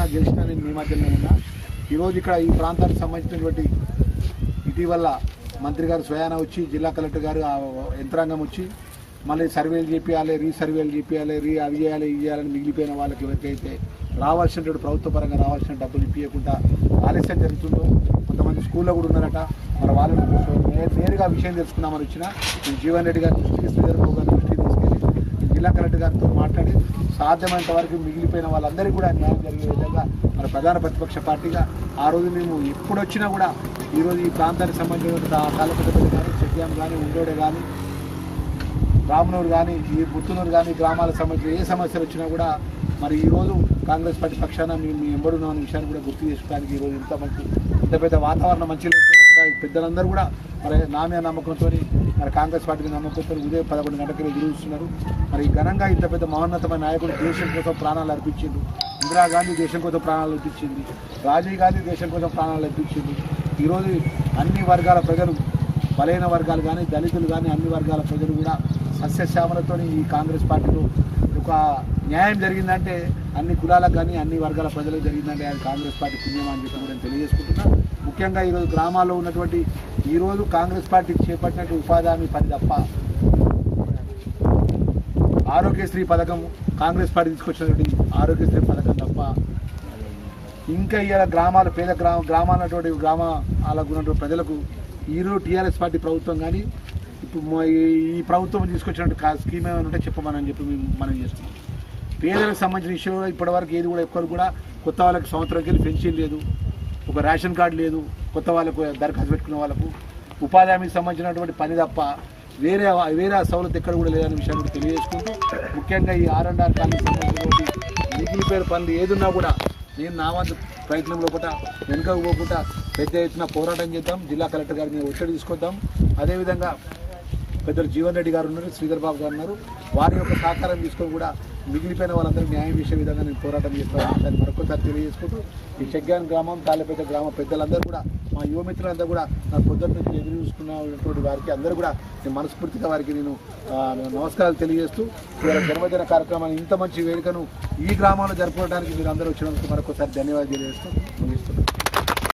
గెలిచినా నేను మీ మధ్యలో ఉన్నా ఈరోజు ఇక్కడ ఈ ప్రాంతానికి సంబంధించినటువంటి ఇటీవల మంత్రి గారు స్వయాన వచ్చి జిల్లా కలెక్టర్ గారు ఆ యంత్రాంగం వచ్చి మళ్ళీ సర్వేలు చేపియాలి రీసర్వేలు చేపియాలి రీ అవి చేయాలి ఇవి చేయాలని మిగిలిపోయిన వాళ్ళకి ఎవరికైతే రావాల్సినటువంటి ప్రభుత్వ పరంగా రావాల్సిన డబ్బులు ఇప్పించకుండా ఆలస్యం జరుగుతుందో కొంతమంది స్కూల్లో కూడా ఉన్నారట మరి వాళ్ళని నే- నేరుగా విషయం తెలుసుకున్నామని వచ్చిన నేను జీవన్ రెడ్డి గారి దృష్టికి శ్రీధర్ బాబు గారి దృష్టికి తీసుకెళ్ళి జిల్లా కలెక్టర్ గారితో మాట్లాడి సాధ్యమైనంత వరకు మిగిలిపోయిన వాళ్ళందరికీ కూడా న్యాయం జరిగే విధంగా మన ప్రధాన ప్రతిపక్ష పార్టీగా ఆ రోజు మేము ఎప్పుడు వచ్చినా కూడా ఈరోజు ఈ ప్రాంతానికి సంబంధించిన కాలపెద్దపల్లి కానీ చెట్యాం కానీ ఉండోడే కానీ రామనూరు కానీ ఈ పుత్తూరు కానీ గ్రామాలకు సంబంధించిన ఏ సమస్యలు వచ్చినా కూడా మరి ఈరోజు కాంగ్రెస్ పార్టీ పక్షాన మేము మీ ఎంబడున్నాం అనే విషయాన్ని కూడా గుర్తు చేసుకోవడానికి ఈరోజు ఇంత మంచి ఇంత పెద్ద వాతావరణం మంచి లేకపోయినా కూడా ఈ పెద్దలందరూ కూడా మరి నా మీద నమ్మకంతో మరి కాంగ్రెస్ పార్టీ మీద నమ్మకంతో ఉదయం పదకొండు గంటలకి ఎదురుస్తున్నారు మరి ఈ ఘనంగా ఇంత పెద్ద మహోన్నతమైన నాయకుడు దేశం కోసం ప్రాణాలు అర్పించిండు ఇందిరాగాంధీ దేశం కోసం ప్రాణాలు అర్పించింది రాజీవ్ గాంధీ దేశం కోసం ప్రాణాలు అర్పించింది ఈరోజు అన్ని వర్గాల ప్రజలు బలైన వర్గాలు కానీ దళితులు కానీ అన్ని వర్గాల ప్రజలు కూడా సస్యశ్యామలతో ఈ కాంగ్రెస్ పార్టీలో ఒక న్యాయం జరిగిందంటే అన్ని కులాలకు కానీ అన్ని వర్గాల ప్రజలకు జరిగిందంటే అది కాంగ్రెస్ పార్టీ పుణ్యం అని చెప్పి కూడా నేను తెలియజేసుకుంటున్నా ముఖ్యంగా ఈరోజు గ్రామాల్లో ఉన్నటువంటి ఈరోజు కాంగ్రెస్ పార్టీ చేపట్టినట్టు ఉపాధి హామీ పని తప్ప ఆరోగ్యశ్రీ పథకం కాంగ్రెస్ పార్టీ తీసుకొచ్చినటువంటి ఆరోగ్యశ్రీ పథకం తప్ప ఇంకా ఇవాళ గ్రామాల పేద గ్రామ గ్రామాలటువంటి గ్రామాలకు ఉన్నటువంటి ప్రజలకు ఈరోజు టీఆర్ఎస్ పార్టీ ప్రభుత్వం కానీ ఇప్పుడు మా- ఈ- ఈ ప్రభుత్వం తీసుకొచ్చినట్టు కా- స్కీమ్ ఏమైనా ఉంటే చెప్పమని చెప్పి మేము మనం చేస్తున్నాం పేదలకు సంబంధించిన విషయంలో ఇప్పటివరకు ఏది కూడా ఎక్కడ కూడా కొత్త వాళ్ళకి సంవత్సరంకి వెళ్ళి పెన్షన్ లేదు ఒక రేషన్ కార్డు లేదు కొత్త వాళ్ళకు దరఖాస్తు పెట్టుకున్న వాళ్ళకు ఉపాధి హామీకి సంబంధించినటువంటి పని తప్ప వేరే వేరే సౌలత్ ఎక్కడ కూడా లేదనే విషయాన్ని కూడా తెలియజేసుకుంటూ ముఖ్యంగా ఈ ఆర్ అండ్ ఆర్ కాలనీ సంబంధించినటువంటి మిగిలిపోయిన పనులు ఏదున్నా కూడా నేను నా వంతు ప్రయత్నంలో కూడా వెనుకకు పోకుండా పెద్ద ఎత్తున పోరాటం చేద్దాం జిల్లా కలెక్టర్ గారి మీద ఒత్తిడి తీసుకొద్దాం అదేవిధంగా పెద్దలు జీవన్ రెడ్డి గారు ఉన్నారు శ్రీధర్ బాబు గారు ఉన్నారు వారి యొక్క సహకారం తీసుకొని కూడా మిగిలిపోయిన వాళ్ళందరూ న్యాయం చేసే విధంగా నేను పోరాటం చేస్తాను దాన్ని మరొకసారి తెలియజేసుకుంటూ ఈ చెగ్గాన్ గ్రామం తాళ్ళపేట గ్రామ పెద్దలందరూ కూడా మా యువ మిత్రులందరూ కూడా నా పొద్దున్న నుంచి ఎదురు చూసుకున్నటువంటి వారికి అందరూ కూడా నేను మనస్ఫూర్తిగా వారికి నేను ఆ, నమస్కారాలు తెలియజేస్తూ ఇవాళ జన్మదిన కార్యక్రమాన్ని ఇంత మంచి వేడుకను ఈ గ్రామంలో జరుపుకోవడానికి మీరు అందరూ వచ్చినందుకు మరొకసారి ధన్యవాదాలు తెలియజేస్తూ ముగిస్తున్నాను